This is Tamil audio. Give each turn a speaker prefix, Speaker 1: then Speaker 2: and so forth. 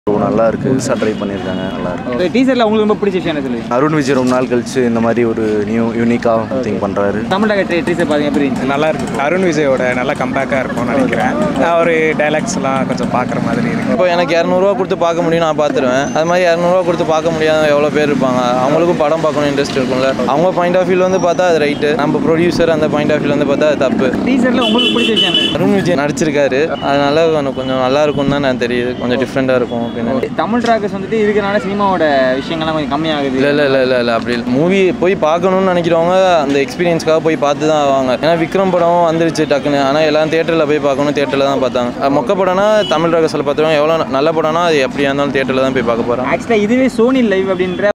Speaker 1: நல்லா இருக்கு புதுசாக ட்ரை பண்ணியிருக்காங்க நல்லா இருக்கு
Speaker 2: டீசரில் உங்களுக்கு ரொம்ப பிடிச்ச விஷயம் என்ன சொல்லுங்க
Speaker 1: அருண் விஜய் ரொம்ப நாள் கழிச்சு இந்த மாதிரி ஒரு நியூ யூனிக்காக திங்க் பண்ணுறாரு
Speaker 2: தமிழக டீசர் பாருங்க எப்படி இருந்துச்சு
Speaker 3: நல்லா இருக்கு அருண் விஜயோட நல்ல கம்பேக்காக இருக்கும்னு நினைக்கிறேன் அவர் டைலாக்ஸ்லாம் கொஞ்சம் பார்க்குற மாதிரி இருக்கு
Speaker 4: இப்போ எனக்கு இரநூறுவா கொடுத்து பார்க்க முடியும் நான் பார்த்துருவேன் அது மாதிரி இரநூறுவா கொடுத்து பார்க்க முடியாத எவ்வளோ பேர் இருப்பாங்க அவங்களுக்கும் படம் பார்க்கணும் இன்ட்ரெஸ்ட் இருக்கும்ல அவங்க பாயிண்ட் ஆஃப் வியூல வந்து பார்த்தா அது ரைட்டு நம்ம ப்ரொடியூசர் அந்த பாயிண்ட் ஆஃப் வியூல வந்து பார்த்தா அது தப்பு
Speaker 2: டீசரில் உங்களுக்கு பிடிச்ச விஷயம் என்ன
Speaker 4: அருண் விஜய் நடிச்சிருக்காரு அதனால எனக்கு கொஞ்சம் நல்லா இருக்கும்னு தான் நான் தெரியுது கொஞ்சம் டிஃப்ரெண்ட்டாக இருக்கும் அப்படின்னு
Speaker 2: தமிழ் ட்ராக்கர்ஸ் வந்துட்டு இருக்கிறனால சினிமாவோட விஷயங்கள்லாம் கொஞ்சம் கம்மியாகுது
Speaker 4: இல்லை இல்லை இல்லை இல்லை இல்லை அப்படி மூவி போய் பார்க்கணும்னு நினைக்கிறவங்க அந்த எக்ஸ்பீரியன்ஸ்க்காக போய் பார்த்து தான் ஆவாங்க ஏன்னா விக்ரம் படம் வந்துருச்சு டக்குன்னு ஆனால் எல்லாம் தேட்டரில் போய் பார்க்கணும் தேட்டரில் தான் பார்த்தாங்க அஹ் மொக்க படம்னா தமிழ் ரகசில் பார்த்துருவோம் எவ்வளோ நல்ல படம்னா அது எப்படியா இருந்தாலும் தேட்டரில் தான் போய் பார்க்க போகிறோம்
Speaker 2: ஆக்சுவலாக இதுவே சோனி லைவ் அப்படின்ற